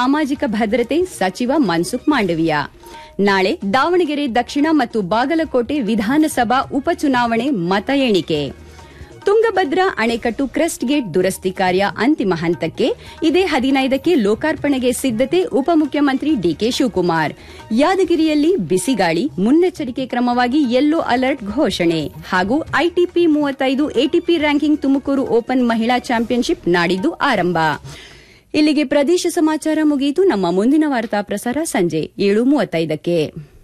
ಸಾಮಾಜಿಕ ಭದ್ರತೆ ಸಚಿವ ಮನ್ಸುಖ್ ಮಾಂಡವಿಯಾ ನಾಳೆ ದಾವಣಗೆರೆ ದಕ್ಷಿಣ ಮತ್ತು ಬಾಗಲಕೋಟೆ ವಿಧಾನಸಭಾ ಉಪಚುನಾವಣೆ ಮತ ಎಣಿಕೆ ತುಂಗಭದ್ರಾ ಅಣೆಕಟ್ಟು ಕ್ರೆಸ್ಟ್ ಗೇಟ್ ದುರಸ್ತಿ ಕಾರ್ಯ ಅಂತಿಮ ಹಂತಕ್ಕೆ ಇದೇ ಹದಿನೈದಕ್ಕೆ ಲೋಕಾರ್ಪಣೆಗೆ ಸಿದ್ದತೆ ಉಪಮುಖ್ಯಮಂತ್ರಿ ಡಿಕೆ ಶಿವಕುಮಾರ್ ಯಾದಗಿರಿಯಲ್ಲಿ ಬಿಸಿಗಾಳಿ ಮುನ್ನೆಚ್ಚರಿಕೆ ಕ್ರಮವಾಗಿ ಯೆಲ್ಲೋ ಅಲರ್ಟ್ ಘೋಷಣೆ ಹಾಗೂ ಐಟಿಪಿ ಮೂವತ್ತೈದು ಎಟಿಪಿ ರ್ಯಾಂಕಿಂಗ್ ತುಮಕೂರು ಓಪನ್ ಮಹಿಳಾ ಚಾಂಪಿಯನ್ಶಿಪ್ ನಾಡಿದ್ದು ಆರಂಭ ಇಲ್ಲಿಗೆ ಪ್ರದೇಶ ಸಮಾಚಾರ ಮುಗಿಯಿತು ನಮ್ಮ ಮುಂದಿನ ವಾರ್ತಾ ಪ್ರಸಾರ ಸಂಜೆ ಏಳು ಮೂವತ್ತೈದಕ್ಕೆ